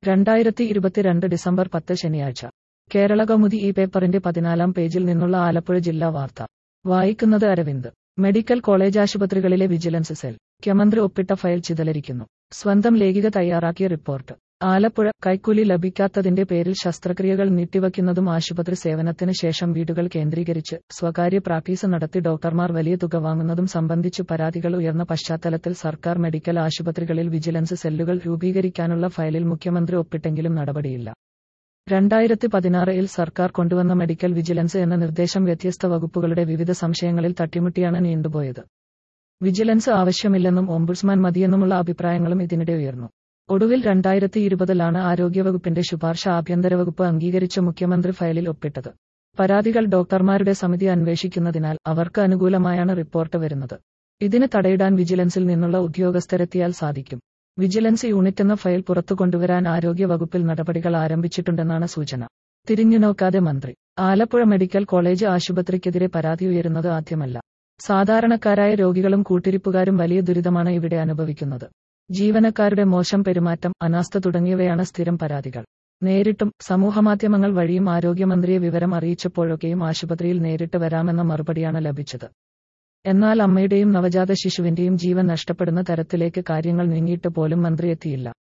രണ്ടായിരത്തി ഇരുപത്തിരണ്ട് ഡിസംബർ പത്ത് ശനിയാഴ്ച കേരള കൗമുദി ഈ പേപ്പറിന്റെ പതിനാലാം പേജിൽ നിന്നുള്ള ആലപ്പുഴ ജില്ലാ വാർത്ത വായിക്കുന്നത് അരവിന്ദ് മെഡിക്കൽ കോളേജ് ആശുപത്രികളിലെ വിജിലൻസ് സെൽ മുഖ്യമന്ത്രി ഒപ്പിട്ട ഫയൽ ചിതലരിക്കുന്നു സ്വന്തം ലേഖിക തയ്യാറാക്കിയ റിപ്പോർട്ട് ആലപ്പുഴ കൈക്കൂലി ലഭിക്കാത്തതിന്റെ പേരിൽ ശസ്ത്രക്രിയകൾ നീട്ടിവയ്ക്കുന്നതും ആശുപത്രി സേവനത്തിന് ശേഷം വീടുകൾ കേന്ദ്രീകരിച്ച് സ്വകാര്യ പ്രാക്ടീസ് നടത്തി ഡോക്ടർമാർ വലിയ തുക വാങ്ങുന്നതും സംബന്ധിച്ചു പരാതികൾ ഉയർന്ന പശ്ചാത്തലത്തിൽ സർക്കാർ മെഡിക്കൽ ആശുപത്രികളിൽ വിജിലൻസ് സെല്ലുകൾ രൂപീകരിക്കാനുള്ള ഫയലിൽ മുഖ്യമന്ത്രി ഒപ്പിട്ടെങ്കിലും നടപടിയില്ല രണ്ടായിരത്തി പതിനാറിൽ സർക്കാർ കൊണ്ടുവന്ന മെഡിക്കൽ വിജിലൻസ് എന്ന നിർദ്ദേശം വ്യത്യസ്ത വകുപ്പുകളുടെ വിവിധ സംശയങ്ങളിൽ തട്ടിമുട്ടിയാണ് നീണ്ടുപോയത് വിജിലൻസ് ആവശ്യമില്ലെന്നും ഓംബുഡ്സ്മാൻ മതിയെന്നുമുള്ള അഭിപ്രായങ്ങളും ഇതിനിടെ ഉയർന്നു ഒടുവിൽ രണ്ടായിരത്തി ഇരുപതിലാണ് ആരോഗ്യവകുപ്പിന്റെ ശുപാർശ ആഭ്യന്തര വകുപ്പ് അംഗീകരിച്ച മുഖ്യമന്ത്രി ഫയലിൽ ഒപ്പിട്ടത് പരാതികൾ ഡോക്ടർമാരുടെ സമിതി അന്വേഷിക്കുന്നതിനാൽ അവർക്ക് അനുകൂലമായാണ് റിപ്പോർട്ട് വരുന്നത് ഇതിന് തടയിടാൻ വിജിലൻസിൽ നിന്നുള്ള ഉദ്യോഗസ്ഥരെത്തിയാൽ സാധിക്കും വിജിലൻസ് യൂണിറ്റ് എന്ന ഫയൽ പുറത്തു കൊണ്ടുവരാൻ ആരോഗ്യ വകുപ്പിൽ നടപടികൾ ആരംഭിച്ചിട്ടുണ്ടെന്നാണ് സൂചന തിരിഞ്ഞുനോക്കാതെ മന്ത്രി ആലപ്പുഴ മെഡിക്കൽ കോളേജ് ആശുപത്രിക്കെതിരെ പരാതി ഉയരുന്നത് ആദ്യമല്ല സാധാരണക്കാരായ രോഗികളും കൂട്ടിരിപ്പുകാരും വലിയ ദുരിതമാണ് ഇവിടെ അനുഭവിക്കുന്നത് ജീവനക്കാരുടെ മോശം പെരുമാറ്റം അനാസ്ഥ തുടങ്ങിയവയാണ് സ്ഥിരം പരാതികൾ നേരിട്ടും സമൂഹമാധ്യമങ്ങൾ വഴിയും ആരോഗ്യമന്ത്രിയെ വിവരം അറിയിച്ചപ്പോഴൊക്കെയും ആശുപത്രിയിൽ നേരിട്ട് വരാമെന്ന മറുപടിയാണ് ലഭിച്ചത് എന്നാൽ അമ്മയുടെയും നവജാത ശിശുവിന്റെയും ജീവൻ നഷ്ടപ്പെടുന്ന തരത്തിലേക്ക് കാര്യങ്ങൾ നീങ്ങിയിട്ട് പോലും മന്ത്രി എത്തിയില്ല